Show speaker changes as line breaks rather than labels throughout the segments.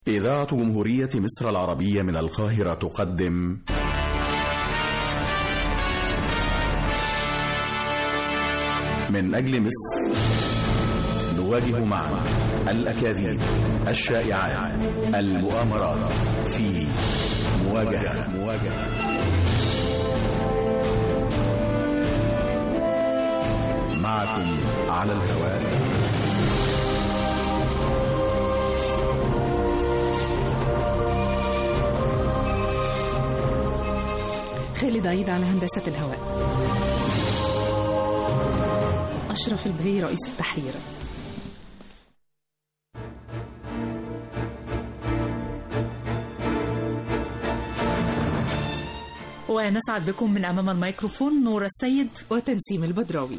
إذاعة جمهورية مصر العربية من القاهرة تقدم من أجل مصر نواجه معا الأكاذيب الشائعات المؤامرات في مواجهة مواجهة معكم على الهواء
خالد عيد على هندسة الهواء أشرف البهي رئيس التحرير
ونسعد بكم من أمام الميكروفون نور السيد
وتنسيم البدراوي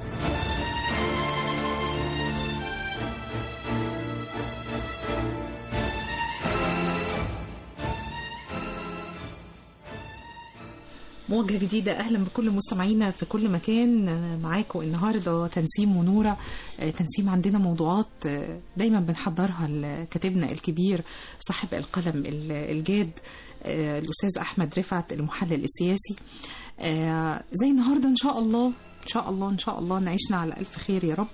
مواجهة جديدة أهلا بكل مستمعينا في كل مكان معاكم النهاردة تنسيم ونورة تنسيم عندنا موضوعات دايما بنحضرها لكاتبنا الكبير صاحب القلم الجاد الأستاذ أحمد رفعت المحلل السياسي زي النهاردة إن شاء الله إن شاء الله إن شاء الله نعيشنا على ألف خير يا رب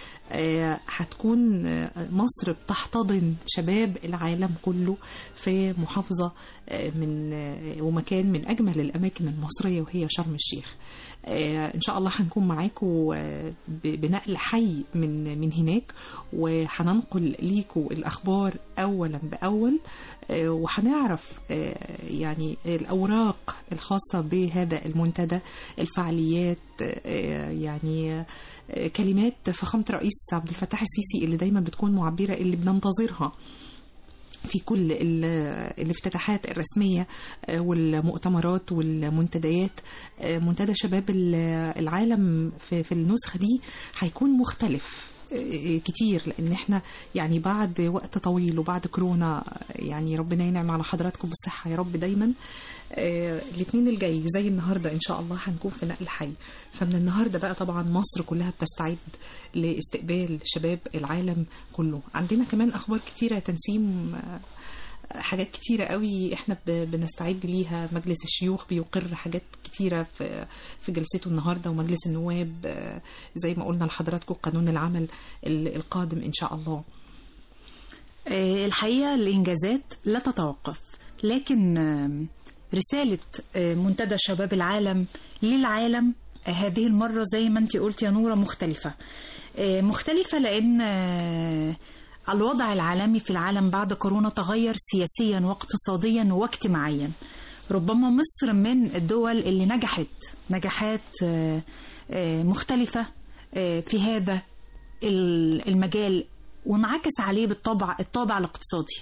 هتكون مصر بتحتضن شباب العالم كله في محافظة من ومكان من أجمل الأماكن المصرية وهي شرم الشيخ إن شاء الله هنكون معاكم بنقل حي من من هناك وهننقل ليكم الأخبار أولا بأول وهنعرف يعني الأوراق الخاصة بهذا المنتدى الفعاليات يعني كلمات فخامة رئيس عبد الفتاح السيسي اللي دايما بتكون معبرة اللي بننتظرها في كل الافتتاحات الرسمية والمؤتمرات والمنتديات منتدى شباب العالم في النسخة دي هيكون مختلف كتير لان احنا يعني بعد وقت طويل وبعد كورونا يعني ربنا ينعم على حضراتكم بالصحه يا رب دايما آه الاثنين الجاي زي النهارده ان شاء الله هنكون في نقل حي فمن النهارده بقى طبعا مصر كلها بتستعد لاستقبال شباب العالم كله عندنا كمان اخبار كتيره تنسيم آه حاجات كتيرة قوي احنا بنستعد ليها مجلس الشيوخ بيقر حاجات كتيرة في في جلسته النهاردة ومجلس النواب زي ما قلنا لحضراتكم قانون العمل القادم ان شاء الله
الحقيقة الإنجازات لا تتوقف لكن رسالة منتدى شباب العالم للعالم هذه المرة زي ما انت قلت يا نورة مختلفة مختلفة لأن الوضع العالمي في العالم بعد كورونا تغير سياسيا واقتصاديا واجتماعيا ربما مصر من الدول اللي نجحت نجاحات مختلفة في هذا المجال وانعكس عليه بالطبع الطابع الاقتصادي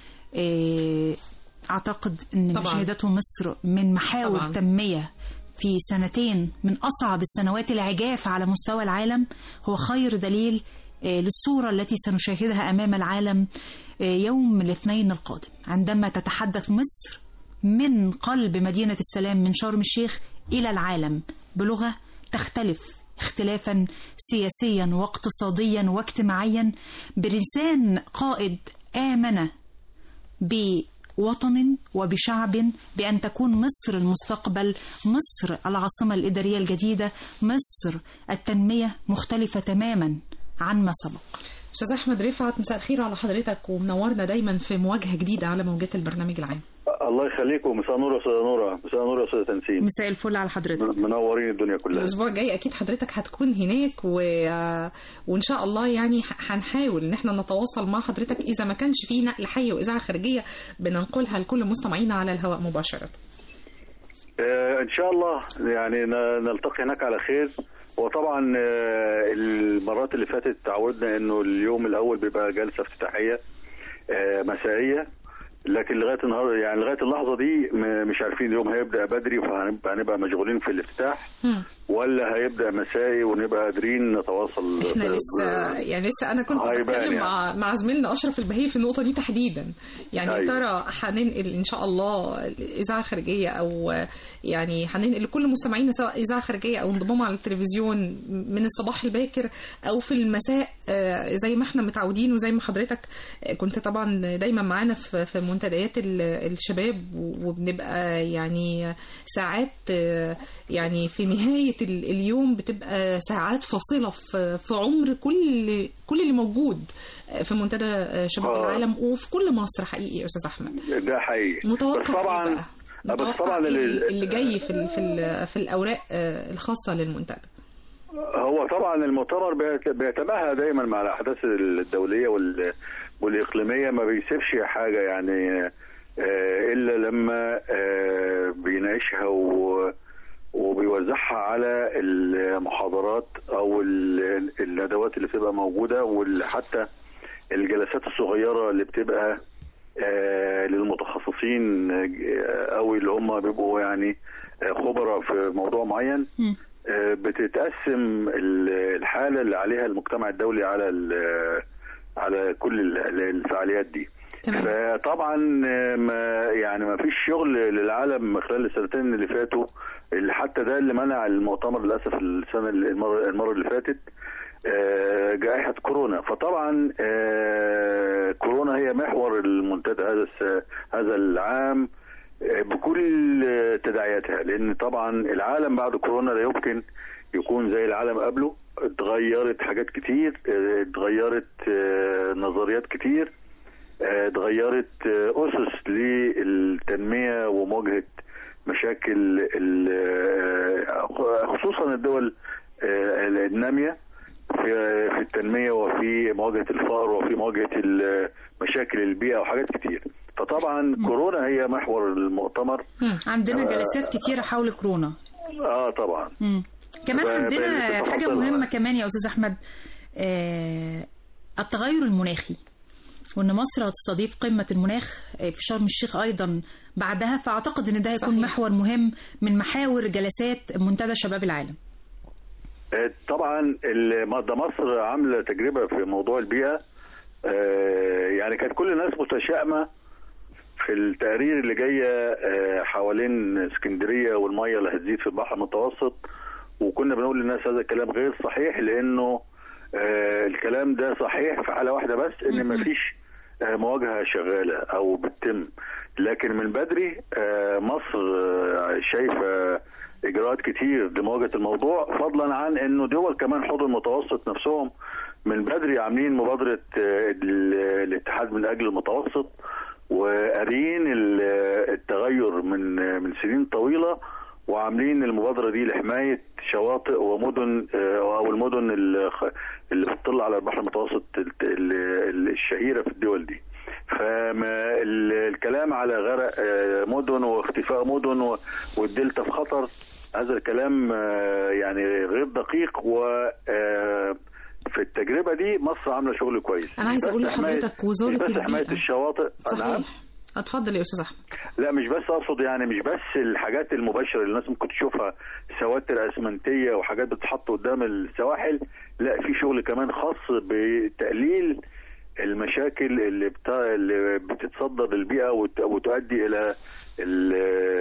اعتقد ان طبعا. مشاهدته مصر من محاور طبعا. تنميه في سنتين من اصعب السنوات العجاف على مستوى العالم هو خير دليل للصورة التي سنشاهدها أمام العالم يوم الاثنين القادم عندما تتحدث مصر من قلب مدينة السلام من شرم الشيخ إلى العالم بلغة تختلف اختلافا سياسيا واقتصاديا واجتماعيا بلسان قائد آمن بوطن وبشعب بأن تكون مصر المستقبل مصر العاصمة الإدارية الجديدة مصر التنمية مختلفة تماما عن ما سبق
استاذ احمد رفعت مساء الخير على حضرتك ومنورنا دايما في مواجهه جديده على موجات البرنامج العام
الله يخليكم مساء نور يا استاذه نوره مساء نور يا استاذه تنسيم
مساء الفل على حضرتك
منورين الدنيا كلها
الاسبوع الجاي اكيد حضرتك هتكون هناك و... وان شاء الله يعني هنحاول ان احنا نتواصل مع حضرتك اذا ما كانش في نقل حي واذاعه خارجيه بننقلها لكل مستمعينا على الهواء مباشره
آه ان شاء الله يعني نلتقي هناك على خير وطبعا المرات اللي فاتت تعودنا انه اليوم الاول بيبقى جلسه افتتاحيه مسائيه لكن لغايه النهار يعني لغايه اللحظه دي مش عارفين اليوم هيبدا بدري فهنبقى مشغولين في الافتتاح ولا هيبدا مسائي ونبقى قادرين نتواصل
احنا لسه يعني لسه انا كنت بتكلم يعني. مع مع زميلنا اشرف البهي في النقطه دي تحديدا يعني أيوة. ترى هننقل ان شاء الله اذاعه خارجيه او يعني هننقل لكل مستمعينا سواء اذاعه خارجيه او انضمام على التلفزيون من الصباح الباكر او في المساء زي ما احنا متعودين وزي ما حضرتك كنت طبعا دايما معانا في في منتديات الشباب وبنبقى يعني ساعات يعني في نهايه اليوم بتبقى ساعات فاصله في عمر كل كل اللي موجود في منتدى شباب آه. العالم وفي كل مصر حقيقي يا استاذ احمد
ده حقيقي
متوقع
بس طبعا
بس طبعا اللي جاي في ال في ال في الاوراق الخاصه للمنتدى
هو طبعا المؤتمر بيتباهى دايما مع الاحداث الدوليه والاقليميه ما بيسيبش حاجه يعني الا لما بيناقشها وبيوزعها على المحاضرات او الندوات اللي بتبقى موجوده وحتى الجلسات الصغيره اللي بتبقى للمتخصصين او اللي هم بيبقوا يعني خبراء في موضوع معين بتتقسم الحاله اللي عليها المجتمع الدولي على على كل الفعاليات دي تمام. فطبعا ما يعني ما فيش شغل للعالم خلال السنتين اللي فاتوا اللي حتى ده اللي منع المؤتمر للاسف السنه المره, المرة اللي فاتت جائحه كورونا فطبعا كورونا هي محور المنتدى هذا هذا العام بكل تداعياتها لان طبعا العالم بعد كورونا لا يمكن يكون زي العالم قبله اتغيرت حاجات كتير اتغيرت نظريات كتير اتغيرت اسس للتنميه ومواجهه مشاكل خصوصا الدول الناميه في في التنميه وفي مواجهه الفقر وفي مواجهه مشاكل البيئه وحاجات كتير فطبعا م. كورونا هي محور المؤتمر
عندنا جلسات كتيره حول كورونا
اه طبعا
م. كمان عندنا حاجه مهمه كمان يا استاذ احمد آه التغير المناخي وان مصر هتستضيف قمه المناخ في شرم الشيخ ايضا بعدها فاعتقد ان ده هيكون صحيح. محور مهم من محاور جلسات منتدى شباب العالم
طبعا ده مصر عامله تجربه في موضوع البيئه يعني كانت كل الناس متشائمه في التقارير اللي جايه حوالين اسكندريه والميه اللي هتزيد في البحر المتوسط وكنا بنقول للناس هذا الكلام غير صحيح لانه الكلام ده صحيح في حاله واحده بس ان مفيش مواجهه شغاله او بتتم لكن من بدري مصر شايفه اجراءات كتير لمواجهه الموضوع فضلا عن انه دول كمان حوض المتوسط نفسهم من بدري عاملين مبادره الاتحاد من اجل المتوسط وقاريين التغير من من سنين طويله وعاملين المبادره دي لحمايه شواطئ ومدن او المدن اللي بتطل على البحر المتوسط الشهيره في الدول دي فما الكلام على غرق مدن واختفاء مدن والدلتا في خطر هذا الكلام يعني غير دقيق و في التجربه دي مصر عامله شغل كويس
انا عايز اقول لحضرتك وزاره
بس حمايه الشواطئ
صحيح نعم. اتفضل يا استاذ احمد
لا مش بس اقصد يعني مش بس الحاجات المباشره اللي الناس ممكن تشوفها سواتر اسمنتيه وحاجات بتتحط قدام السواحل لا في شغل كمان خاص بتقليل المشاكل اللي بتا... اللي بتتصدر للبيئه وت... وتؤدي الى ال...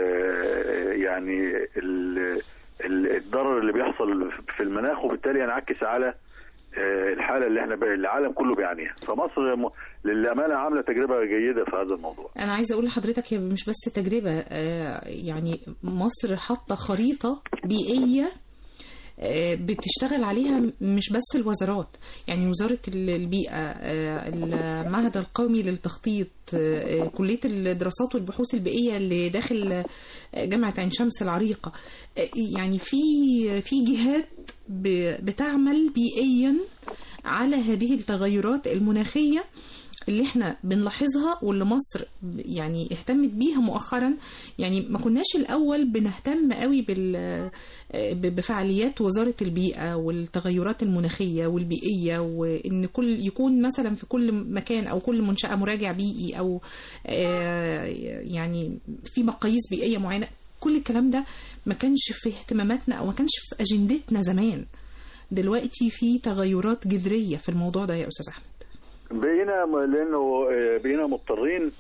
يعني ال... الضرر اللي بيحصل في المناخ وبالتالي ينعكس على الحاله اللي احنا العالم كله بيعانيها فمصر للامانه عامله تجربه جيده في هذا الموضوع
انا عايزه اقول لحضرتك هي مش بس تجربه يعني مصر حاطه خريطه بيئيه بتشتغل عليها مش بس الوزارات يعني وزارة البيئة المعهد القومي للتخطيط كلية الدراسات والبحوث البيئية اللي داخل جامعة عين شمس العريقة يعني في في جهات بتعمل بيئيا على هذه التغيرات المناخية اللي احنا بنلاحظها واللي مصر يعني اهتمت بيها مؤخرا يعني ما كناش الاول بنهتم قوي بال بفعاليات وزاره البيئه والتغيرات المناخيه والبيئيه وان كل يكون مثلا في كل مكان او كل منشاه مراجع بيئي او يعني في مقاييس بيئيه معينه كل الكلام ده ما كانش في اهتماماتنا او ما كانش في اجندتنا زمان دلوقتي في تغيرات جذريه في الموضوع ده يا استاذ احمد
بقينا لانه بقينا مضطرين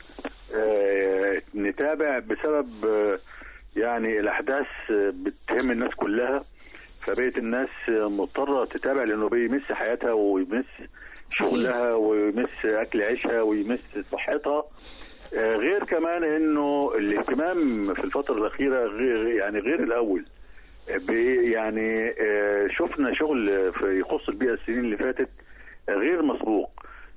نتابع بسبب يعني الاحداث بتهم الناس كلها فبقت الناس مضطره تتابع لانه بيمس حياتها ويمس شغلها ويمس اكل عيشها ويمس صحتها غير كمان انه الاهتمام في الفتره الاخيره غير يعني غير الاول يعني شفنا شغل يخص البيئه السنين اللي فاتت غير مسبوق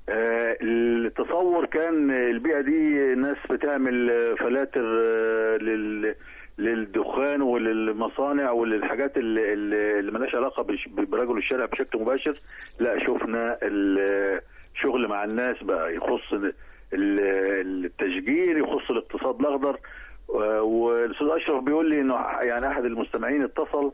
التصور كان البيئه دي ناس بتعمل فلاتر لل للدخان وللمصانع وللحاجات اللي, اللي مالهاش علاقه برجل الشارع بشكل مباشر لا شفنا الشغل مع الناس بقى يخص التشجير يخص الاقتصاد الاخضر والاستاذ اشرف بيقول لي انه يعني احد المستمعين اتصل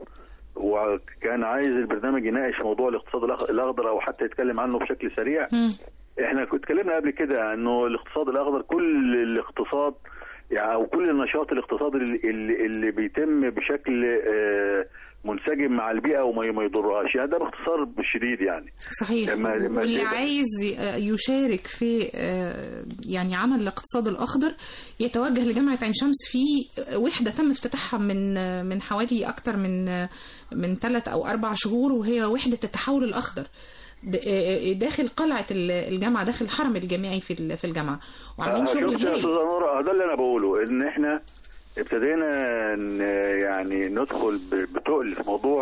وكان عايز البرنامج يناقش موضوع الاقتصاد الاخضر او حتى يتكلم عنه بشكل سريع م. احنا كنت اتكلمنا قبل كده انه الاقتصاد الاخضر كل الاقتصاد يعني او كل النشاط الاقتصادي اللي, اللي بيتم بشكل منسجم مع البيئه وما يضرهاش يعني ده باختصار شديد يعني
صحيح لما لما واللي عايز يشارك في يعني عمل الاقتصاد الاخضر يتوجه لجامعه عين شمس في وحده تم افتتاحها من من حوالي اكثر من من ثلاث او اربع شهور وهي وحده التحول الاخضر داخل قلعه الجامعه داخل الحرم الجامعي في في الجامعه
وعاملين شغل هايل ده اللي انا بقوله ان احنا ابتدينا يعني ندخل بتقل في موضوع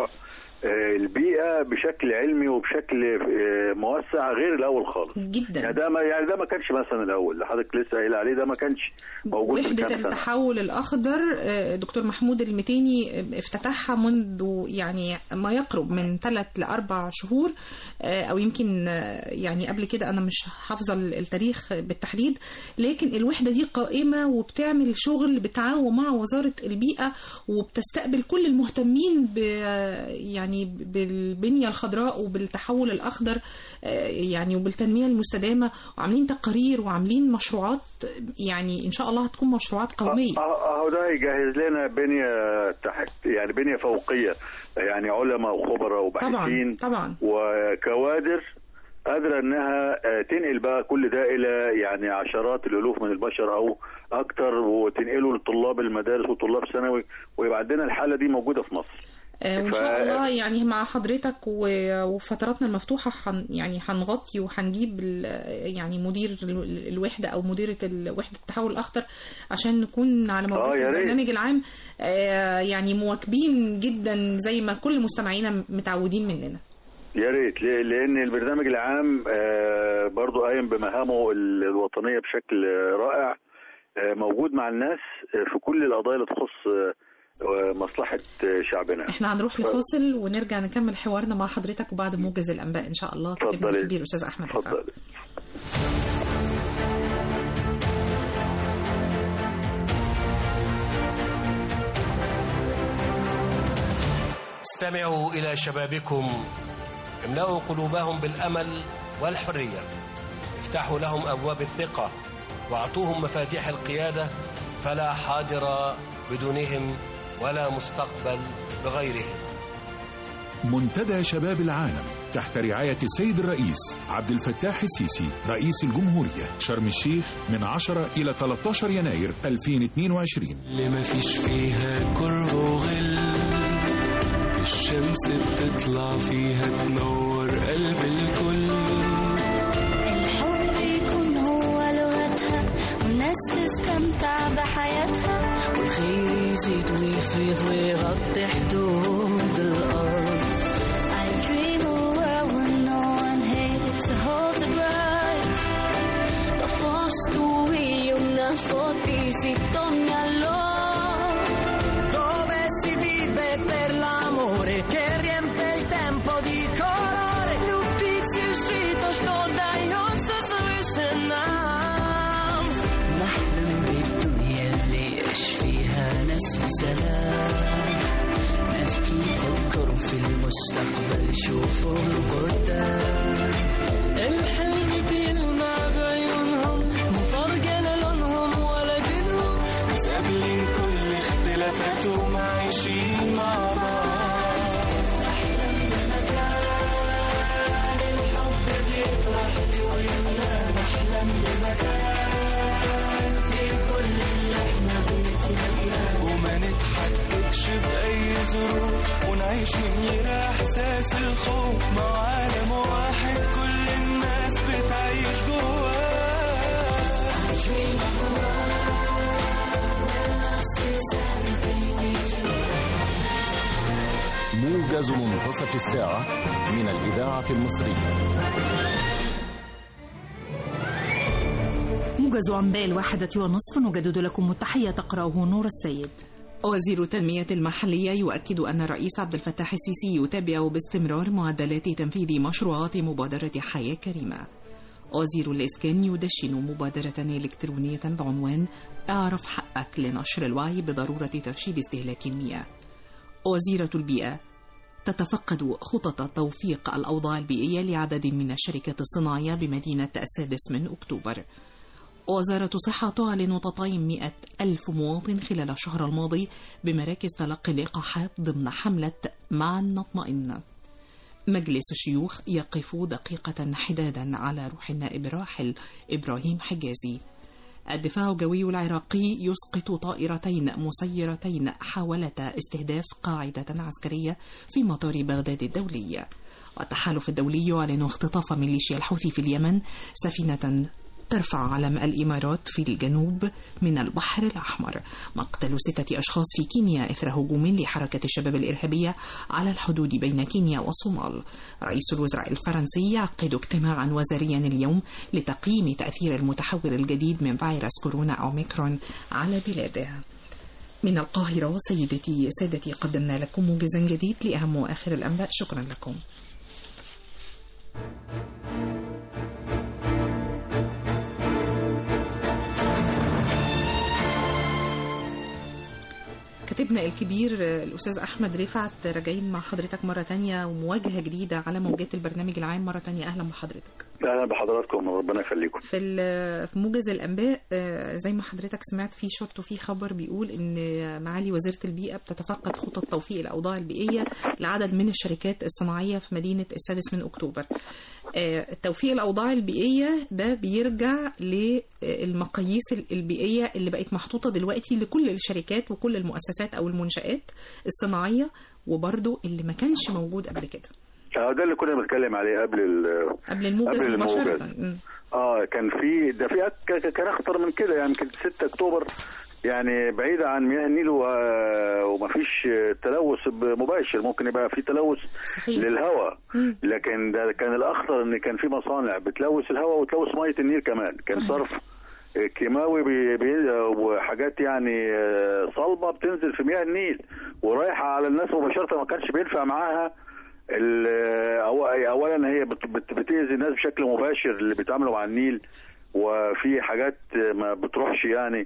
البيئه بشكل علمي وبشكل موسع غير الاول خالص
جدا
يعني ده ما يعني ده ما كانش مثلا الاول اللي حضرتك لسه قايل عليه ده ما كانش موجود
وحده التحول الاخضر دكتور محمود المتيني افتتحها منذ يعني ما يقرب من ثلاث لاربع شهور او يمكن يعني قبل كده انا مش حافظه التاريخ بالتحديد لكن الوحده دي قائمه وبتعمل شغل بالتعاون مع وزاره البيئه وبتستقبل كل المهتمين ب يعني يعني بالبنية الخضراء وبالتحول الأخضر يعني وبالتنمية المستدامة وعاملين تقارير وعاملين مشروعات يعني إن شاء الله هتكون مشروعات قومية
أهو ده يجهز لنا بنية تحت يعني بنية فوقية يعني علماء وخبراء وباحثين
طبعا طبعا
وكوادر قادرة انها تنقل بقى كل ده الى يعني عشرات الالوف من البشر او اكتر وتنقله لطلاب المدارس وطلاب ثانوي ويبقى عندنا الحالة دي موجودة في مصر
وان شاء الله يعني مع حضرتك وفتراتنا المفتوحه حن يعني هنغطي وهنجيب يعني مدير الوحده او مديره وحده التحول الاخضر عشان نكون على موضوع البرنامج العام يعني مواكبين جدا زي ما كل مستمعينا متعودين مننا
يا ريت لان البرنامج العام برضو قايم بمهامه الوطنيه بشكل رائع موجود مع الناس في كل القضايا اللي تخص ومصلحة شعبنا
احنا هنروح لفاصل ونرجع نكمل حوارنا مع حضرتك وبعد موجز الأنباء إن شاء الله
تفضل
الكبير أستاذ أحمد
تفضل
استمعوا إلى شبابكم املأوا قلوبهم بالأمل والحرية افتحوا لهم أبواب الثقة واعطوهم مفاتيح القيادة فلا حاضر بدونهم ولا مستقبل بغيرهم
منتدى شباب العالم تحت رعاية السيد الرئيس عبد الفتاح السيسي رئيس الجمهورية شرم الشيخ من 10 إلى 13 يناير 2022
اللي ما فيش فيها كره وغل الشمس بتطلع فيها تنور قلب الكل
الحب يكون هو لغتها والناس تستمتع بحياتها
والخير يزيد ويفيض ويغطي حدود الأرض
I dream a world where no one hates to hold the bright
Da fostu io una foto si torna allora
Dove si vive per l'amore che riempie il tempo di colore
Любить и жить то, что дается свыше нам سلام ناس بيفكروا في المستقبل شوفوا القدام الحلم بيلمع بعيونهم مفرقة لونهم ولا دينهم
ناس قابلين كل اختلافاتهم عايشين مع بعض وما نتحككش بأي ظروف ونعيش من غير إحساس الخوف مع عالم واحد كل الناس بتعيش جواه
موجز منتصف الساعة من الإذاعة المصرية
موجز أنباء الواحدة ونصف نجدد لكم التحية تقرأه نور السيد
وزير التنمية المحلية يؤكد أن الرئيس عبد الفتاح السيسي يتابع باستمرار معدلات تنفيذ مشروعات مبادرة حياة كريمة. وزير الإسكان يدشن مبادرة إلكترونية بعنوان اعرف حقك لنشر الوعي بضرورة ترشيد استهلاك المياه. وزيرة البيئة تتفقد خطط توفيق الأوضاع البيئية لعدد من الشركات الصناعية بمدينة السادس من أكتوبر. وزارة الصحة تعلن تطعيم 100 ألف مواطن خلال الشهر الماضي بمراكز تلقي اللقاحات ضمن حملة معا نطمئن مجلس الشيوخ يقف دقيقة حدادا على روح النائب الراحل إبراهيم حجازي الدفاع الجوي العراقي يسقط طائرتين مسيرتين حاولتا استهداف قاعدة عسكرية في مطار بغداد الدولي والتحالف الدولي يعلن اختطاف ميليشيا الحوثي في اليمن سفينة ترفع علم الإمارات في الجنوب من البحر الأحمر مقتل ستة أشخاص في كينيا إثر هجوم لحركة الشباب الإرهابية على الحدود بين كينيا والصومال رئيس الوزراء الفرنسي يعقد اجتماعا وزاريا اليوم لتقييم تأثير المتحور الجديد من فيروس كورونا أوميكرون على بلاده من القاهرة سيدتي سادتي قدمنا لكم موجزا جديد لأهم وآخر الأنباء شكرا لكم كاتبنا الكبير الأستاذ أحمد رفعت راجعين مع حضرتك مرة تانية ومواجهة جديدة على موجات البرنامج العام مرة تانية أهلا بحضرتك
اهلا بحضراتكم ربنا يخليكم
في ال- في موجز الأنباء آه، زي ما حضرتك سمعت في شوت وفي خبر بيقول إن معالي وزيرة البيئة بتتفقد خطط توفيق الأوضاع البيئية لعدد من الشركات الصناعية في مدينة السادس من أكتوبر آه، توفيق الأوضاع البيئية ده بيرجع للمقاييس البيئية اللي بقت محطوطة دلوقتي لكل الشركات وكل المؤسسات أو المنشآت الصناعية وبرضو اللي ما كانش موجود قبل كده
اه ده اللي كنا بنتكلم عليه قبل ال-
قبل الموجز
قبل
مباشرة
الموجز.
مم.
اه كان في ده في أك- ك- كان اخطر من كده يعني يمكن 6 اكتوبر يعني بعيدة عن مياه النيل و- ومفيش تلوث مباشر ممكن يبقى في تلوث
صحيح.
للهواء
مم.
لكن ده كان الاخطر ان كان في مصانع بتلوث الهواء وتلوث ميه النيل كمان كان صرف كيماوي بي بي وحاجات يعني آه، صلبه بتنزل في مياه النيل ورايحه على الناس مباشره ما كانش بينفع معاها ال- أو- اولا هي بت- بت- بتاذي الناس بشكل مباشر اللي بيتعاملوا مع النيل وفي حاجات ما بتروحش يعني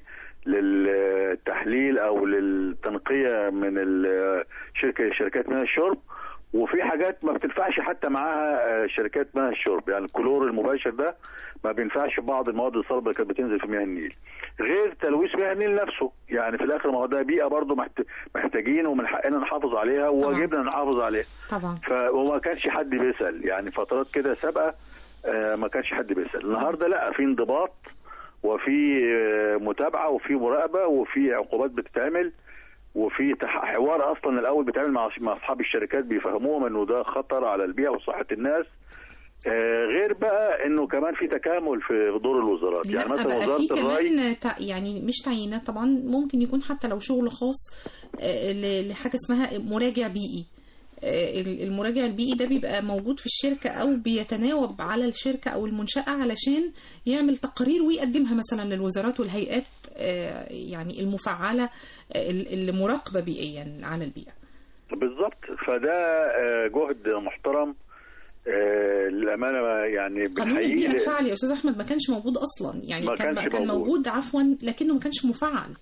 للتحليل او للتنقيه من ال- شركه شركات مياه الشرب وفي حاجات ما بتنفعش حتى معاها آه، شركات مياه الشرب يعني الكلور المباشر ده ما بينفعش في بعض المواد الصلبه اللي كانت بتنزل في مياه النيل غير تلويث مياه النيل نفسه يعني في الاخر ما هو ده بيئه برضه محت- محتاجين ومن حقنا نحافظ عليها وواجبنا نحافظ عليها
طبعا
ف- وما كانش حد بيسال يعني فترات كده سابقه آه، ما كانش حد بيسال النهارده لا في انضباط وفي آه، متابعه وفي مراقبه وفي عقوبات بتتعمل وفي تح- حوار اصلا الاول بيتعمل مع مع اصحاب الشركات بيفهموهم انه ده خطر على البيئه وصحه الناس آه، غير بقى انه كمان في تكامل في دور الوزارات يعني
لا
مثلا
بقى في
وزاره الري
كمان تع- يعني مش تعيينات طبعا ممكن يكون حتى لو شغل خاص آه، ل- لحاجه اسمها مراجع بيئي آه، ال- المراجع البيئي ده بيبقى موجود في الشركة أو بيتناوب على الشركة أو المنشأة علشان يعمل تقارير ويقدمها مثلا للوزارات والهيئات آه، يعني المفعلة آه، اللي مراقبة بيئيا على البيئة
بالظبط فده آه، جهد محترم آه، للامانه يعني
قانون البيئة
بنحييه
اتفعل يا أستاذ أحمد ما كانش موجود أصلا يعني
ما
كان
كانش
كان
موجود.
موجود عفوا لكنه ما كانش مفعل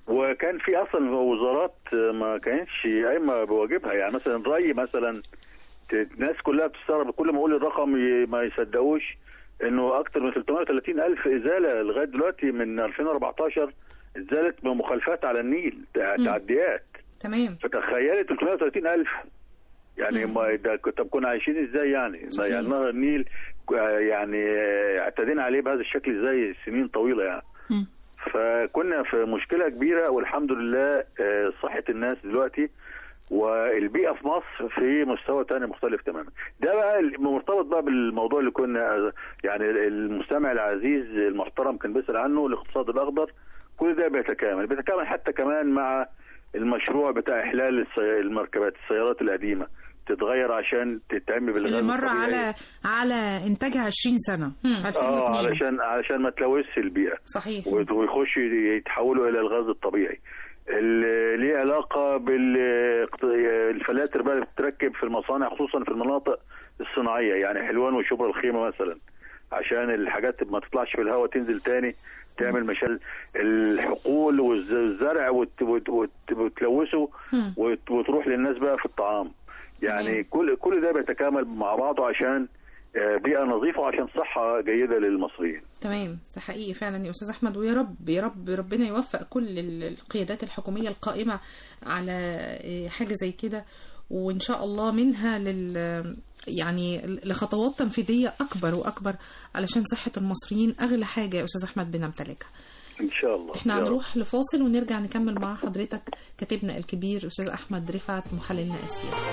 وكان في اصلا وزارات ما كانتش قايمه بواجبها يعني مثلا الري مثلا ت- الناس كلها بتستغرب كل ما اقول الرقم ي- ما يصدقوش انه اكثر من 330 الف ازاله لغايه دلوقتي من 2014 اتزالت بمخالفات على النيل تع-
مم.
تعديات
تمام
فتخيلي 330 الف يعني ما ده كنت كنا عايشين ازاي يعني
صحيح.
يعني نهر النيل آه، يعني آه، اعتدينا عليه بهذا الشكل ازاي سنين طويله يعني
مم.
فكنا في مشكله كبيره والحمد لله آه، صحه الناس دلوقتي والبيئه في مصر في مستوى تاني مختلف تماما ده بقى مرتبط بقى بالموضوع اللي كنا يعني المستمع العزيز المحترم كان بيسال عنه الاقتصاد الاخضر كل ده بيتكامل بيتكامل حتى كمان مع المشروع بتاع احلال السي- المركبات السيارات القديمه تتغير عشان تتعمل بالغاز
اللي مر
الطبيعي.
على على انتاجها 20 سنه
مم.
2002
اه علشان علشان ما تلوثش البيئه
صحيح
ويخش يتحولوا الى الغاز الطبيعي اللي ليه علاقه بالفلاتر بقى اللي بتتركب في المصانع خصوصا في المناطق الصناعيه يعني حلوان وشبرا الخيمه مثلا عشان الحاجات ما تطلعش في الهواء تنزل تاني تعمل مشال الحقول والزرع وت- وت- وت- وتلوثه
مم.
وت- وتروح للناس بقى في الطعام يعني
تمام.
كل كل ده بيتكامل مع بعضه عشان آه، بيئه نظيفه وعشان صحه جيده للمصريين
تمام ده حقيقي فعلا يا استاذ احمد ويا رب يا رب ربنا يوفق كل ال- القيادات الحكوميه القائمه على إيه، حاجه زي كده وان شاء الله منها لل يعني لخطوات تنفيذيه اكبر واكبر علشان صحه المصريين اغلى حاجه يا استاذ احمد بنمتلكها
ان شاء الله
احنا
يا رب.
هنروح لفاصل ونرجع نكمل مع حضرتك كاتبنا الكبير استاذ احمد رفعت محللنا السياسي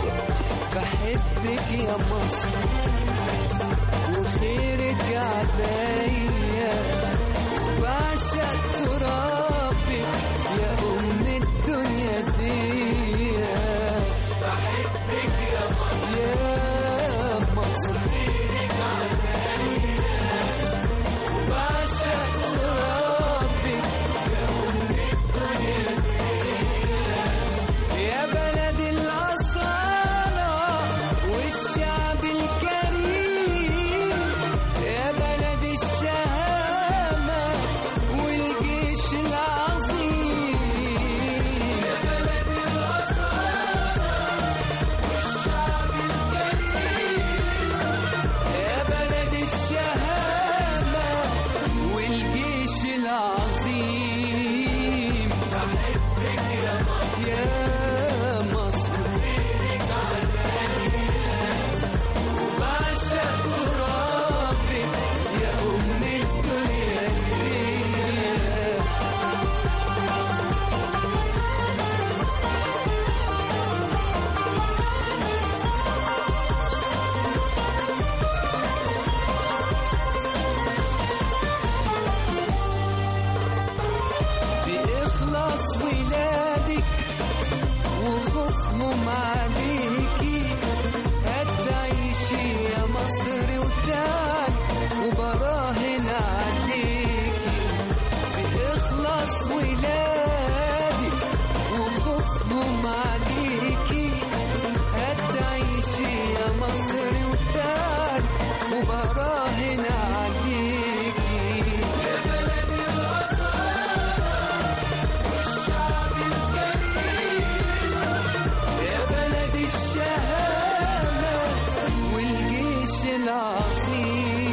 بحبك يا مصر وخيرك عليا بعشق ترابك يا أم الدنيا دي بحبك يا مصر يا مصر خيرك عليا بعشق ترابك يا أم الدنيا دي يا بلد الأصالة والشعب الكريم يا بلد الشهامة والجيش العظيم يا بلد الأصالة والشعب الكريم يا بلد الشهامة والجيش العظيم بحبك يا مصر يا مصر وبعشق ترابك يا أم الدنيا دي بإخلاص ولادك وخوفهم عليكي هتعيشي يا مصر وتعال وبراهن عليكي بإخلاص ولادك وخوفهم عليكي هتعيشي يا مصر وتعال وبراهن عليكي يا بلد والشعب الكريم يا بلد الشهامة والجيش العظيم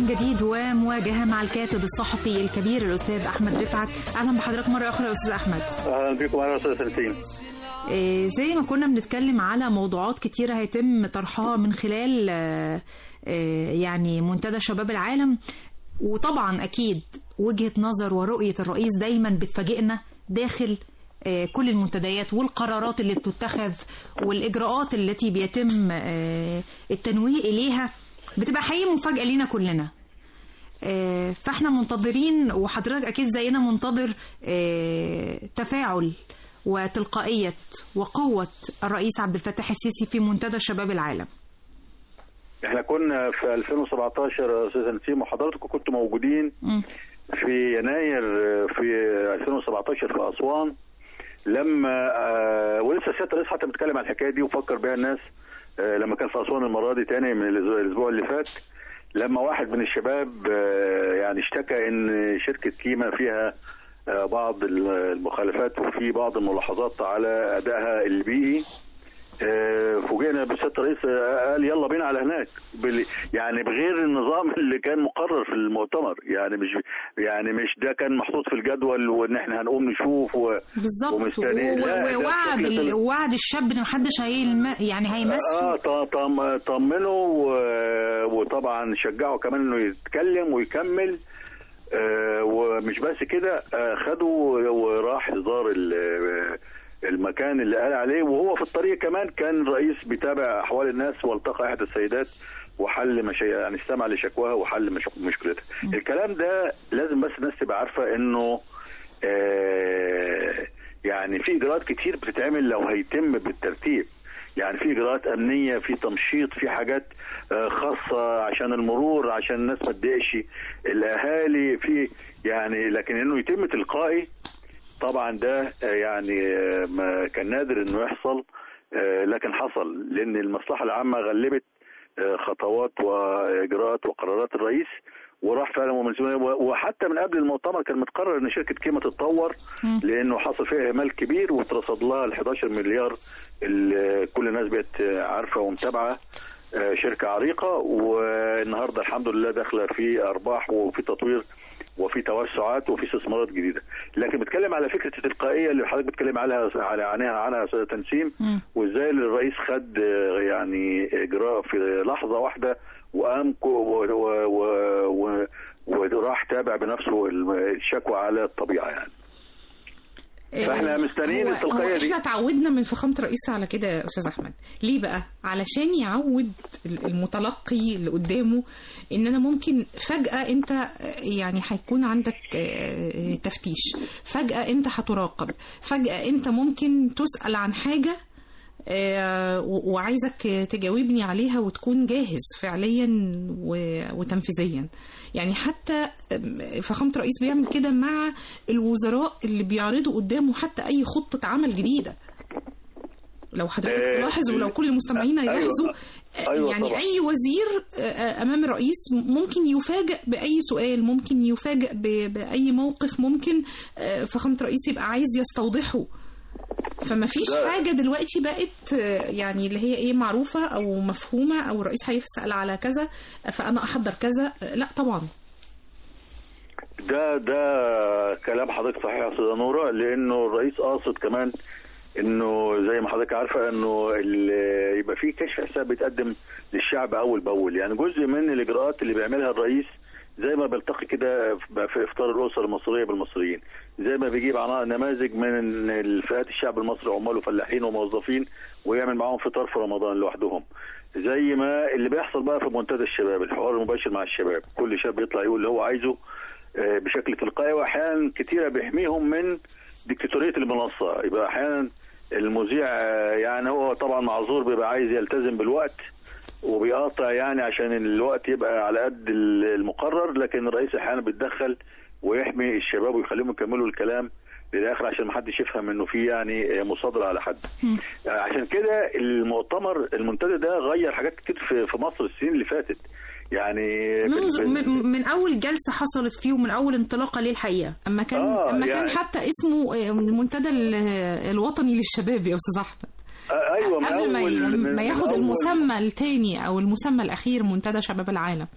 من جديد ومواجهة مع الكاتب الصحفي الكبير الأستاذ أحمد رفعت أهلا بحضرتك مرة أخرى يا أستاذ أحمد
اهلا بكم اهلا استاذ سنتين
آه، زي ما كنا بنتكلم على موضوعات كتيرة هيتم طرحها من خلال آه، آه، يعني منتدى شباب العالم وطبعا أكيد وجهة نظر ورؤية الرئيس دايما بتفاجئنا داخل آه، كل المنتديات والقرارات اللي بتتخذ والإجراءات التي بيتم آه، التنويه إليها بتبقى حقيقي مفاجأة لينا كلنا آه، فاحنا منتظرين وحضرتك اكيد زينا منتظر آه، تفاعل وتلقائيه وقوه الرئيس عبد الفتاح السيسي في منتدى شباب العالم
احنا كنا في 2017 يا استاذ نسيم وحضراتكم كنتوا موجودين في يناير في 2017 في اسوان لما آه، ولسه سياده الرئيس حتى بيتكلم عن الحكايه دي وفكر بيها الناس آه، لما كان في اسوان المره دي تاني من الأسبوع- الاسبوع اللي فات لما واحد من الشباب آه، يعني اشتكى ان شركه كيما فيها آه، بعض المخالفات وفي بعض الملاحظات على ادائها البيئي آه، فوجئنا بسياده الرئيس آه، قال يلا بينا على هناك بال- يعني بغير النظام اللي كان مقرر في المؤتمر يعني مش يعني مش ده كان محطوط في الجدول وان احنا هنقوم نشوف و...
بالظبط
ومستني-
و-
لا، ده
ووعد
بشكل
ال-
تل-
وعد الشاب ان محدش هيلم يعني هيمسه
اه ط- طم- طمنوا و- وطبعا شجعوا كمان انه يتكلم ويكمل آه، ومش بس كده آه، خدوا وراح زار ال- المكان اللي قال عليه وهو في الطريق كمان كان الرئيس بيتابع احوال الناس والتقى احدى السيدات وحل مش يعني استمع لشكواها وحل مش مشكلتها الكلام ده لازم بس الناس تبقى عارفه انه آه، يعني في اجراءات كتير بتتعمل لو هيتم بالترتيب يعني في اجراءات امنيه في تمشيط في حاجات آه، خاصه عشان المرور عشان الناس ما تضايقش الاهالي في يعني لكن انه يتم تلقائي طبعا ده آه، يعني آه، ما كان نادر انه يحصل آه، لكن حصل لان المصلحه العامه غلبت آه، خطوات واجراءات وقرارات الرئيس وراح فعلا ومنزومين وحتى من قبل المؤتمر كان متقرر ان شركه كيما تتطور لانه حصل فيها اهمال كبير واترصد لها ال 11 مليار اللي كل الناس بقت عارفه ومتابعه آه، شركه عريقه والنهارده الحمد لله داخله في ارباح وفي تطوير وفي توسعات وفي استثمارات جديده لكن بتكلم على فكره التلقائيه اللي حضرتك بتكلم عليها على عنها عنها يا استاذ تنسيم وازاي الرئيس خد آه، يعني اجراء في لحظه واحده وقام كو- و- و- و- و- وراح تابع بنفسه الشكوى على الطبيعه يعني فاحنا مستنيين
هو-
التلقائيه
هو
دي
احنا اتعودنا من فخامه الرئيس على كده يا استاذ احمد ليه بقى علشان يعود المتلقي اللي قدامه ان انا ممكن فجاه انت يعني هيكون عندك آه، تفتيش فجاه انت هتراقب فجاه انت ممكن تسال عن حاجه آه، و- وعايزك تجاوبني عليها وتكون جاهز فعليا و- وتنفيذيا يعني حتى آم، فخامة الرئيس بيعمل كده مع الوزراء اللي بيعرضوا قدامه حتى أي خطة عمل جديدة لو حضرتك
آه،
تلاحظ ولو كل المستمعين
أيوة.
يلاحظوا آه،
أيوة
يعني
طبعا.
أي وزير آه، أمام الرئيس ممكن يفاجئ بأي سؤال ممكن يفاجئ ب- بأي موقف ممكن آه، فخامة الرئيس يبقى عايز يستوضحه فما فيش
ده-
حاجة دلوقتي بقت آه، يعني اللي هي ايه معروفة او مفهومة او الرئيس هيسأل على كذا فانا احضر كذا آه، لا طبعا
ده ده كلام حضرتك صحيح يا استاذه نوره لانه الرئيس قاصد كمان انه زي ما حضرتك عارفه انه ال- يبقى في كشف حساب بيتقدم للشعب اول باول يعني جزء من الاجراءات اللي بيعملها الرئيس زي ما بلتقي كده في افطار الاسر المصريه بالمصريين زي ما بيجيب عنا- نماذج من الفئات الشعب المصري عمال وفلاحين وموظفين ويعمل معاهم فطار في رمضان لوحدهم زي ما اللي بيحصل بقى في منتدى الشباب الحوار المباشر مع الشباب كل شاب يطلع يقول اللي هو عايزه آه، بشكل تلقائي واحيانا كثيره بيحميهم من ديكتاتوريه المنصه يبقى احيانا المذيع آه، يعني هو طبعا معذور بيبقى عايز يلتزم بالوقت وبيقاطع يعني عشان الوقت يبقى على قد المقرر لكن الرئيس احيانا بيتدخل ويحمي الشباب ويخليهم يكملوا الكلام للاخر عشان ما حدش يفهم انه في يعني مصادره على حد عشان كده المؤتمر المنتدى ده غير حاجات كتير في في مصر السنين اللي فاتت يعني
منذ
بال- بال-
من, من اول جلسه حصلت فيه ومن اول انطلاقه ليه الحقيقه
اما كان
آه،
اما
يعني-
كان حتى اسمه آه، المنتدى ال- الوطني للشباب يا استاذ احمد
آه، ايوه من
قبل ما
اول
ي-
من-
ما
من
ياخد
أول-
المسمى الثاني او المسمى الاخير منتدى شباب العالم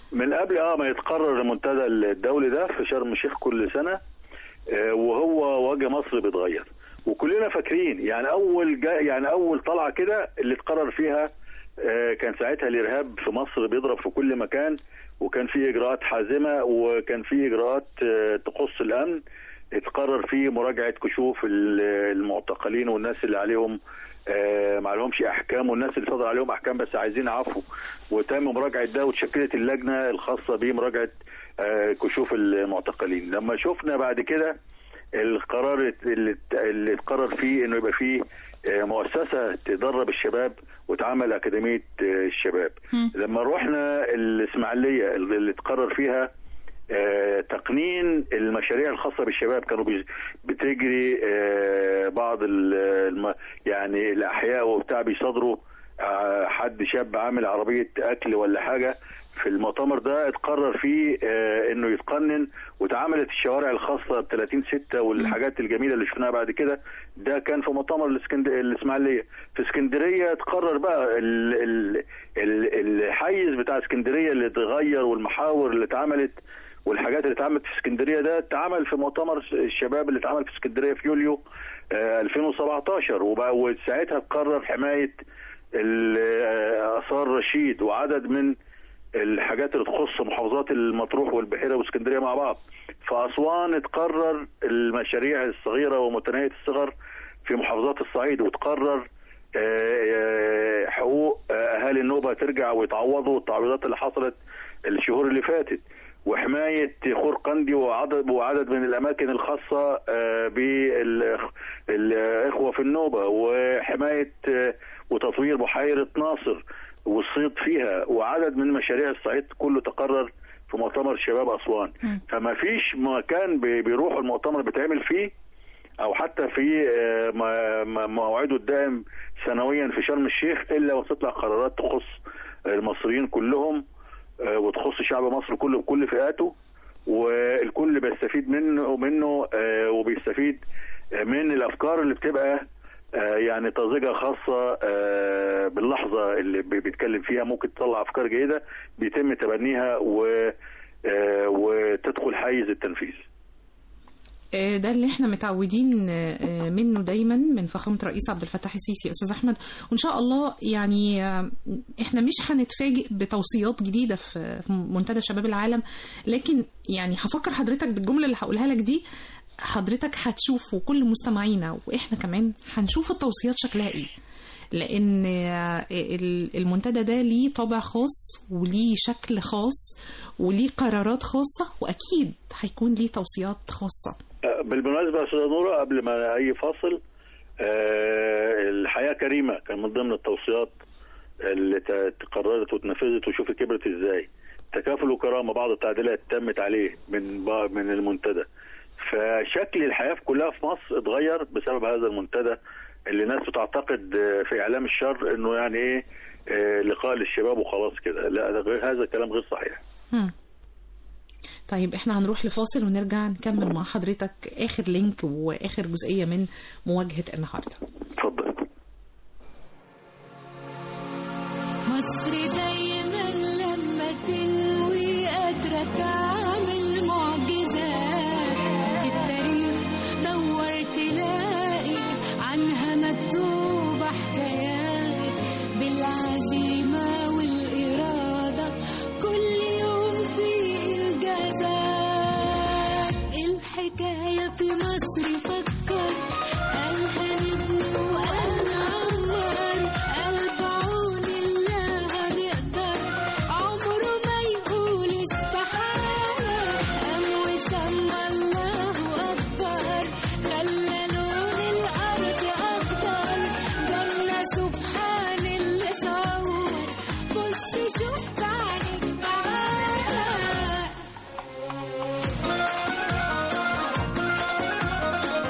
من قبل اه ما يتقرر المنتدى الدولي ده في شرم الشيخ كل سنه آه، وهو وجه مصر بيتغير وكلنا فاكرين يعني اول جا يعني اول طلعه كده اللي اتقرر فيها آه، كان ساعتها الارهاب في مصر بيضرب في كل مكان وكان في اجراءات حازمه وكان في اجراءات آه، تخص الامن اتقرر فيه مراجعه كشوف ال- المعتقلين والناس اللي عليهم آه، ما عليهمش احكام والناس اللي صدر عليهم احكام بس عايزين عفو وتم مراجعه ده وتشكلت اللجنه الخاصه بمراجعه آه، كشوف المعتقلين لما شفنا بعد كده القرار اللي اللي اتقرر فيه انه يبقى فيه آه، مؤسسه تدرب الشباب وتعمل اكاديميه آه، الشباب لما رحنا الاسماعيليه اللي اتقرر فيها آه، تقنين المشاريع الخاصه بالشباب كانوا بيج- بتجري آه، بعض ال- الم- يعني الاحياء وبتاع بيصادروا آه، حد شاب عامل عربيه اكل ولا حاجه في المؤتمر ده اتقرر فيه آه، انه يتقنن واتعملت الشوارع الخاصه ب 30 6 والحاجات الجميله اللي شفناها بعد كده ده كان في مؤتمر الاسكند... الاسماعيليه في اسكندريه اتقرر بقى ال... ال... ال... الحيز بتاع اسكندريه اللي اتغير والمحاور اللي اتعملت والحاجات اللي اتعملت في اسكندريه ده اتعمل في مؤتمر الشباب اللي اتعمل في اسكندريه في يوليو آه، 2017 وبقى وساعتها اتقرر حمايه ال- آه، اثار رشيد وعدد من الحاجات اللي تخص محافظات المطروح والبحيره واسكندريه مع بعض في اسوان اتقرر المشاريع الصغيره ومتناهيه الصغر في محافظات الصعيد وتقرر آه، آه، حقوق آه، اهالي النوبه ترجع ويتعوضوا التعويضات اللي حصلت الشهور اللي فاتت وحمايه خور قندي وعدد وعدد من الاماكن الخاصه بالاخوه في النوبه وحمايه آه، وتطوير بحيره ناصر والصيد فيها وعدد من مشاريع الصعيد كله تقرر في مؤتمر شباب اسوان فما فيش مكان بي- بيروحوا المؤتمر بيتعمل فيه او حتى في آه، م- م- موعده الدائم سنويا في شرم الشيخ الا وتطلع قرارات تخص المصريين كلهم آه، وتخص شعب مصر كله بكل فئاته والكل بيستفيد منه منه آه، وبيستفيد آه، من الافكار اللي بتبقى آه، يعني طازجه خاصه آه، باللحظه اللي بي- بيتكلم فيها ممكن تطلع افكار جيده بيتم تبنيها و آه، وتدخل حيز التنفيذ
آه، ده اللي احنا متعودين آه، منه دايما من فخامة رئيس عبد الفتاح السيسي أستاذ أحمد وإن شاء الله يعني آه، احنا مش هنتفاجئ بتوصيات جديدة في في منتدى شباب العالم لكن يعني هفكر حضرتك بالجملة اللي هقولها لك دي حضرتك هتشوف وكل مستمعينا واحنا كمان هنشوف التوصيات شكلها ايه لان آه، ال- المنتدى ده ليه طابع خاص وليه شكل خاص وليه قرارات خاصة واكيد هيكون ليه توصيات خاصة
آه، بالمناسبه يا استاذه نوره قبل ما اي فاصل آه، الحياه كريمه كان من ضمن التوصيات اللي ت- تقررت واتنفذت وشوفي كبرت ازاي تكافل وكرامه بعض التعديلات تمت عليه من ب- من المنتدى فشكل الحياه في كلها في مصر اتغير بسبب هذا المنتدى اللي ناس بتعتقد آه، في اعلام الشر انه يعني ايه آه، لقاء للشباب وخلاص كده لا ده غير هذا الكلام غير صحيح
مم. طيب احنا هنروح لفاصل ونرجع نكمل مع حضرتك اخر لينك واخر جزئية من مواجهة النهاردة
اتفضل
مصر دايما لما تنوي قادرة تعمل معجزات في التاريخ دور تلاقي عنها مكتوبة حكايات بالعزيمة والإرادة كل يوم في إنجازات الحكاية في مصر فكر قالها نبني وقال عمار قلب عون الله هنقدر عمره ما يقول استحالة قام وسمى الله أكبر خلى لون الأرض أخضر جنة سبحان اللي صور بص شوف بعينك تعالى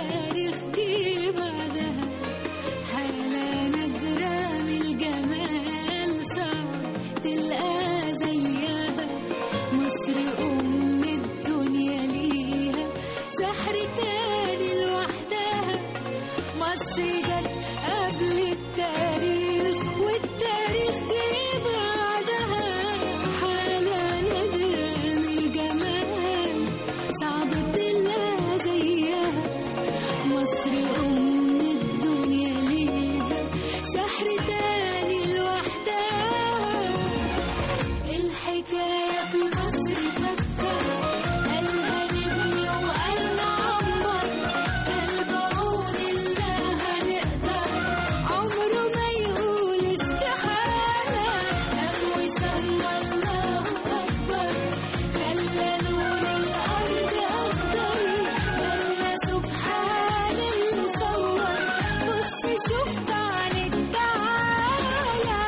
والتاريخ جه بعدها حالة نادرة من الجمال صعب تلقى زيها مصر أم الدنيا ليها سحر تاني لوحدها مصر جت قبل التاريخ والتاريخ جه بعدها حالة نادرة من الجمال صعب تلاقي زيها مصر أم الدنيا ليها سحر تاني لوحدها الحكاية في مصر فكر قالها نبني وقالنا عمر قال بعون الله هنقدر عمره ما يقول استحالة قام وسمى الله أكبر خلى لون الأرض أخضر خلى سبحان المصور بص شوف تعالى تعالى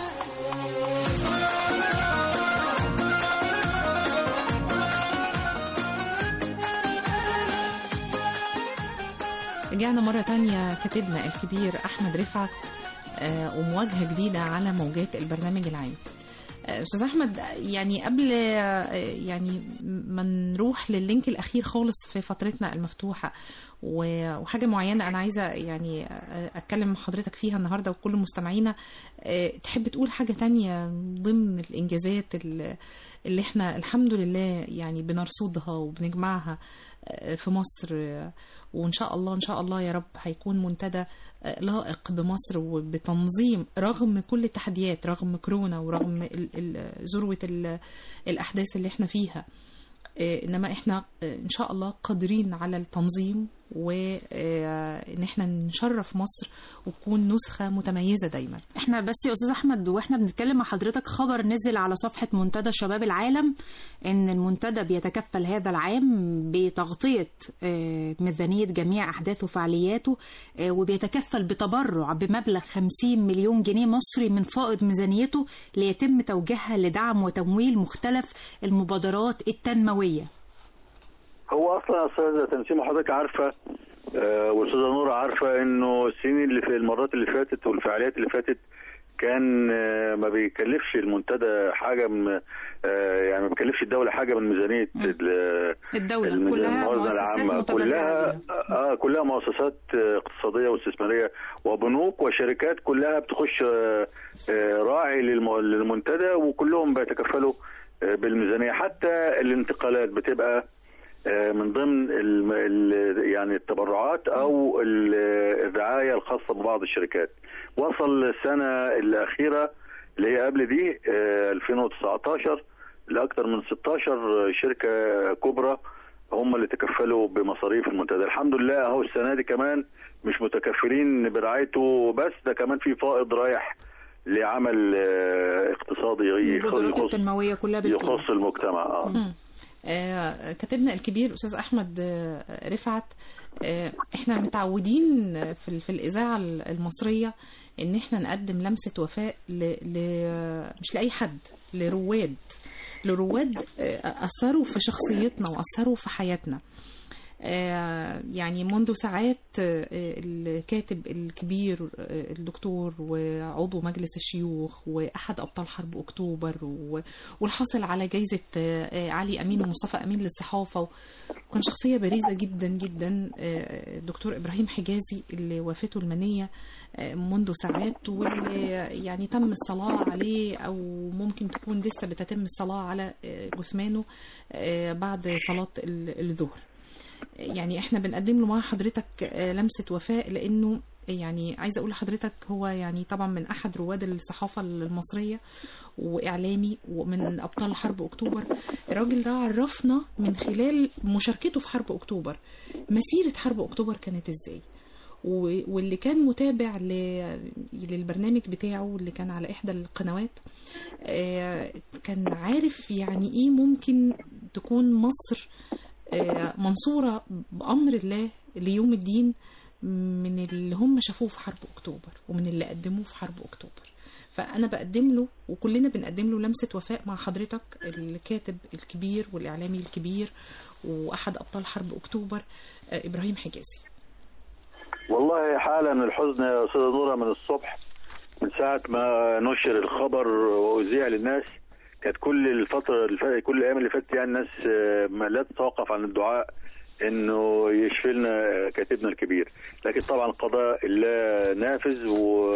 رجعنا مرة تانية كاتبنا الكبير أحمد رفعت آه، ومواجهة جديدة على موجات البرنامج العام آه، أستاذ أحمد يعني قبل آه، يعني ما نروح لللينك الأخير خالص في فترتنا المفتوحة و- وحاجة معينة أنا عايزة يعني آه، أتكلم مع حضرتك فيها النهاردة وكل مستمعينا آه، تحب تقول حاجة تانية ضمن الإنجازات اللي اللي احنا الحمد لله يعني بنرصدها وبنجمعها آه، في مصر آه، وان شاء الله ان شاء الله يا رب هيكون منتدى آه، لائق بمصر وبتنظيم رغم كل التحديات رغم كورونا ورغم ال- ال- ذروه ال- الاحداث اللي احنا فيها آه، انما احنا آه، ان شاء الله قادرين على التنظيم وان احنا نشرف مصر وتكون نسخه متميزه دايما
احنا بس يا استاذ احمد واحنا بنتكلم مع حضرتك خبر نزل على صفحه منتدى شباب العالم ان المنتدى بيتكفل هذا العام بتغطيه آه، ميزانيه جميع احداثه وفعالياته آه، وبيتكفل بتبرع بمبلغ 50 مليون جنيه مصري من فائض ميزانيته ليتم توجيهها لدعم وتمويل مختلف المبادرات التنمويه
هو اصلا يا استاذه تنسيم حضرتك عارفه آه، واستاذه نور عارفه انه السنين اللي في المرات اللي فاتت والفعاليات اللي فاتت كان آه، ما بيكلفش المنتدى حاجه من آه، يعني ما بيكلفش الدوله حاجه من ميزانيه ال-
الدوله
الميزانية-
كلها
الموازنه
مؤسسات
العامه
متبرعة
كلها
بيها.
اه كلها مؤسسات آه، اقتصاديه واستثماريه وبنوك وشركات كلها بتخش آه، آه، راعي للم- للمنتدى وكلهم بيتكفلوا آه، بالميزانيه حتى الانتقالات بتبقى آه، من ضمن ال ال يعني التبرعات او ال- الرعايه الخاصه ببعض الشركات وصل السنه الاخيره اللي هي قبل دي آه، 2019 لاكثر من 16 شركه كبرى هم اللي تكفلوا بمصاريف المنتدى الحمد لله اهو السنه دي كمان مش متكفلين برعايته بس ده كمان في فائض رايح لعمل آه، اقتصادي
المبادرات
يخص
التنمويه كلها بتقوم.
يخص المجتمع اه
مم. آه، كاتبنا الكبير استاذ احمد آه، رفعت آه، احنا متعودين في ال- في الاذاعه المصريه ان احنا نقدم لمسه وفاء ل... ل... مش لاي حد لرواد لرواد آه، اثروا في شخصيتنا واثروا في حياتنا آه، يعني منذ ساعات آه، الكاتب الكبير آه، الدكتور وعضو مجلس الشيوخ واحد ابطال حرب اكتوبر و- والحاصل على جائزه آه، علي امين ومصطفى امين للصحافه وكان شخصيه بارزه جدا جدا آه، الدكتور ابراهيم حجازي اللي وافته المنيه آه، منذ ساعات واللي يعني تم الصلاه عليه او ممكن تكون لسه بتتم الصلاه على آه، جثمانه آه، بعد صلاه ال- الظهر يعني احنا بنقدم له مع حضرتك آه، لمسه وفاء لانه يعني عايزه اقول لحضرتك هو يعني طبعا من احد رواد الصحافه المصريه واعلامي ومن ابطال حرب اكتوبر الراجل ده عرفنا من خلال مشاركته في حرب اكتوبر مسيره حرب اكتوبر كانت ازاي و- واللي كان متابع ل- للبرنامج بتاعه اللي كان على احدى القنوات آه، كان عارف يعني ايه ممكن تكون مصر آه، منصورة بأمر الله ليوم الدين من اللي هم شافوه في حرب أكتوبر ومن اللي قدموه في حرب أكتوبر فأنا بقدم له وكلنا بنقدم له لمسة وفاء مع حضرتك الكاتب الكبير والإعلامي الكبير وأحد أبطال حرب أكتوبر آه، إبراهيم حجازي
والله حالة من الحزن يا أستاذة نورة من الصبح من ساعة ما نشر الخبر وأذيع للناس كانت كل الفترة اللي فاتت كل الأيام اللي فاتت يعني الناس آه، ما لا تتوقف عن الدعاء إنه يشفي لنا كاتبنا الكبير لكن طبعا قضاء الله نافذ و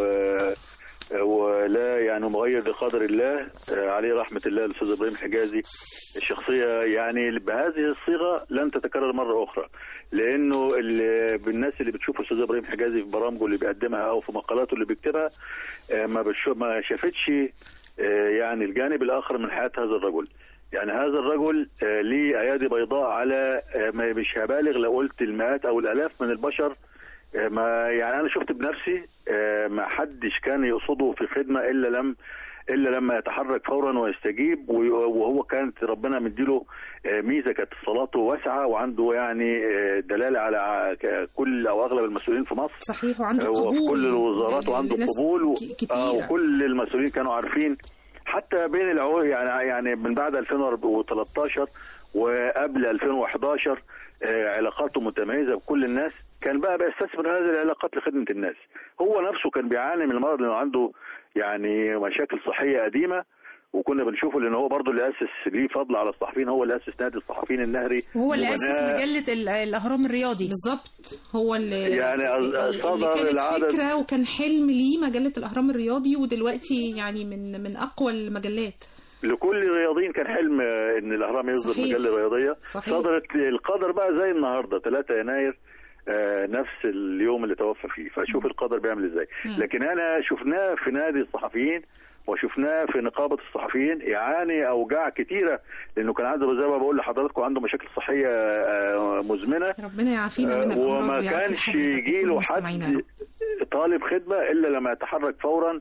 ولا يعني مغير لقدر الله آه، عليه رحمة الله الأستاذ إبراهيم حجازي الشخصية يعني بهذه الصيغة لن تتكرر مرة أخرى لأنه اللي بالناس اللي بتشوف الأستاذ إبراهيم حجازي في برامجه اللي بيقدمها أو في مقالاته اللي بيكتبها آه، ما بتشوف ما شافتش آه، يعني الجانب الآخر من حياة هذا الرجل يعني هذا الرجل آه، ليه ايادي بيضاء على آه، ما مش هبالغ لو قلت المئات او الالاف من البشر آه، ما يعني انا شفت بنفسي آه، ما حدش كان يقصده في خدمه الا لم الا لما يتحرك فورا ويستجيب وي- وهو كانت ربنا مديله آه، ميزه كانت صلاته واسعه وعنده يعني آه، دلاله على ع- ك- كل او اغلب المسؤولين في مصر
صحيح وعنده
وفي
قبول
كل الوزارات وعنده
لناس
قبول و...
ك- كتيرة.
آه وكل المسؤولين كانوا عارفين حتى بين العو يعني يعني من بعد 2013 وقبل 2011 آه علاقاته متميزه بكل الناس كان بقى بيستثمر هذه العلاقات لخدمه الناس هو نفسه كان بيعاني من المرض لانه عنده يعني مشاكل صحيه قديمه وكنا بنشوفه لان هو برضه اللي اسس ليه فضل على الصحفيين هو اللي اسس نادي الصحفيين النهري
وهو اللي اسس
وبناه-
مجله ال- الاهرام الرياضي
بالظبط هو اللي
يعني
اللي- اللي
صدر
كانت
العدد-
فكره وكان حلم ليه مجله الاهرام الرياضي ودلوقتي يعني من من اقوى المجلات
لكل الرياضيين كان حلم آه، ان الاهرام يصدر
صحيح.
مجله رياضيه
صحيح.
صدرت القدر بقى زي النهارده 3 يناير آه، نفس اليوم اللي توفى فيه فشوف القدر بيعمل ازاي
مم.
لكن انا شفناه في نادي الصحفيين وشفناه في نقابه الصحفيين يعاني اوجاع كتيره لانه كان عنده زي ما بقول لحضراتكم عنده مشاكل صحيه آه، مزمنه
ربنا يعافينا
آه،
من الامراض
وما
ويعافي
كانش
حضرتك
يجي له
وكل مستمعينا يا
حد
رب.
طالب خدمه الا لما يتحرك فورا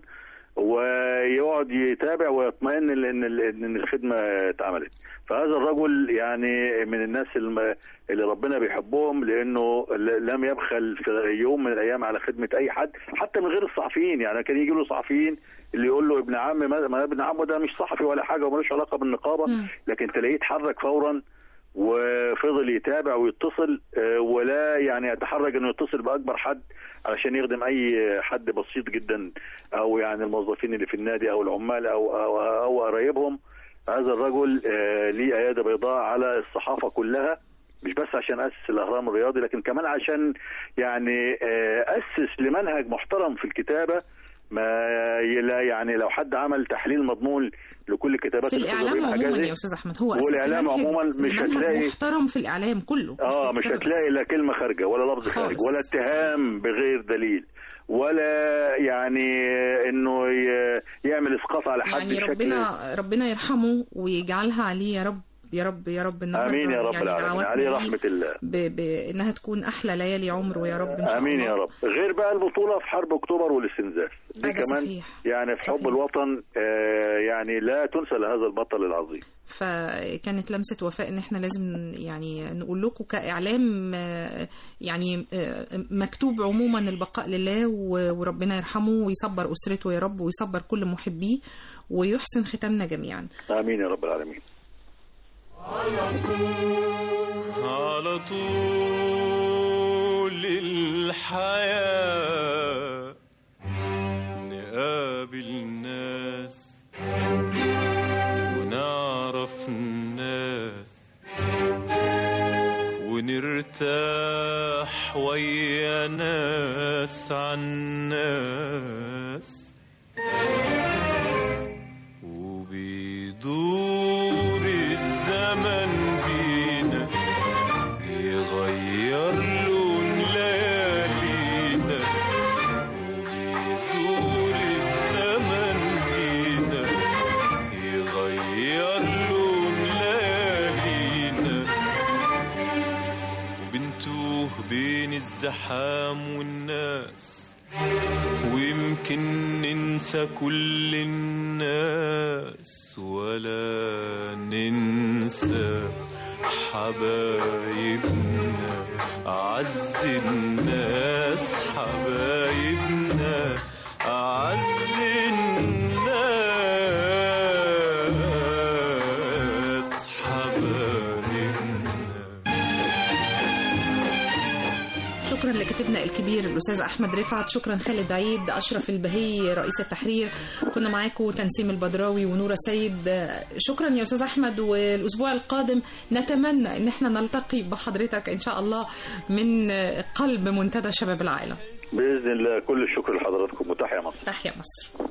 ويقعد يتابع ويطمئن ان ان الخدمه اتعملت فهذا الرجل يعني من الناس الم- اللي ربنا بيحبهم لانه ل- لم يبخل في يوم من الايام على خدمه اي حد حتى من غير الصحفيين يعني كان يجي له صحفيين اللي يقول له ابن عم ما ما ابن عمه ده مش صحفي ولا حاجه وملوش علاقه بالنقابه
مم.
لكن تلاقيه اتحرك فورا وفضل يتابع ويتصل آه، ولا يعني يتحرج انه يتصل باكبر حد علشان يخدم اي حد بسيط جدا او يعني الموظفين اللي في النادي او العمال او او, أو قرايبهم هذا الرجل آه، ليه ايادي بيضاء على الصحافه كلها مش بس عشان اسس الاهرام الرياضي لكن كمان عشان يعني آه، اسس لمنهج محترم في الكتابه ما يلا يعني لو حد عمل تحليل مضمون لكل كتابات
في
الأستاذ
الاعلام
إبراهيم
عموما
حجازي،
يا استاذ احمد هو
هو
أسس
الإعلام
منهج-
عموما مش
منهج
هتلاقي-
محترم في الاعلام كله
اه
في
مش
الكتابة
هتلاقي
بس.
لا كلمه خارجه ولا لفظ خارج
خالص.
ولا اتهام بغير دليل ولا يعني انه ي- يعمل اسقاط على حد
يعني
بشكل
ربنا ربنا يرحمه ويجعلها عليه يا رب يا رب يا رب النهارده
امين يا رب
يعني
العالمين
دعواتنا
عليه
ليه
رحمه الله
ب... بانها تكون احلى ليالي عمره يا رب ان شاء
امين
الله
يا رب غير بقى البطوله في حرب اكتوبر والاستنزاف دي
هذا
كمان
صحيح.
يعني في حب
صحيح.
الوطن آه يعني لا تنسى لهذا البطل العظيم
فكانت لمسة وفاء ان احنا لازم يعني نقول لكم كاعلام آه، يعني آه، مكتوب عموما البقاء لله و- وربنا يرحمه ويصبر اسرته يا رب ويصبر كل محبيه ويحسن ختامنا جميعا
امين يا رب العالمين
على طول الحياة نقابل ناس ونعرف الناس ونرتاح ويا ناس عن ناس وبيدور الزمن بينا يغير لون ليالينا وبيدور الزمن بينا يغير لون ليالينا وبنتوه بين الزحام والناس ويمكن ننسى كل الناس ولا ننسى حبايبنا أعز الناس حبايبنا أعز الناس حبايبنا
شكرا لكاتبنا كاتبنا الكبير الأستاذ أحمد رفعت شكرا خالد عيد أشرف البهي رئيس التحرير كنا معاكم تنسيم البدراوي ونورة سيد شكرا يا أستاذ أحمد والأسبوع القادم نتمنى أن احنا نلتقي بحضرتك إن شاء الله من قلب منتدى شباب العالم
باذن الله كل الشكر لحضراتكم وتحيا مصر
تحيا مصر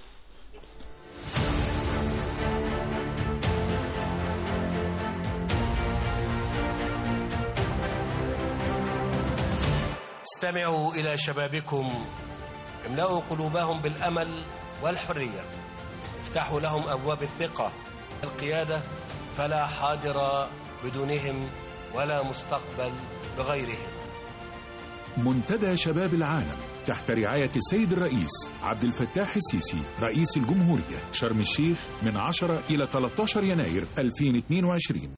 استمعوا إلى شبابكم املأوا قلوبهم بالأمل والحرية افتحوا لهم أبواب الثقة القيادة فلا حاضر بدونهم ولا مستقبل بغيرهم
منتدى شباب العالم تحت رعاية السيد الرئيس عبد الفتاح السيسي رئيس الجمهورية شرم الشيخ من 10 إلى 13 يناير 2022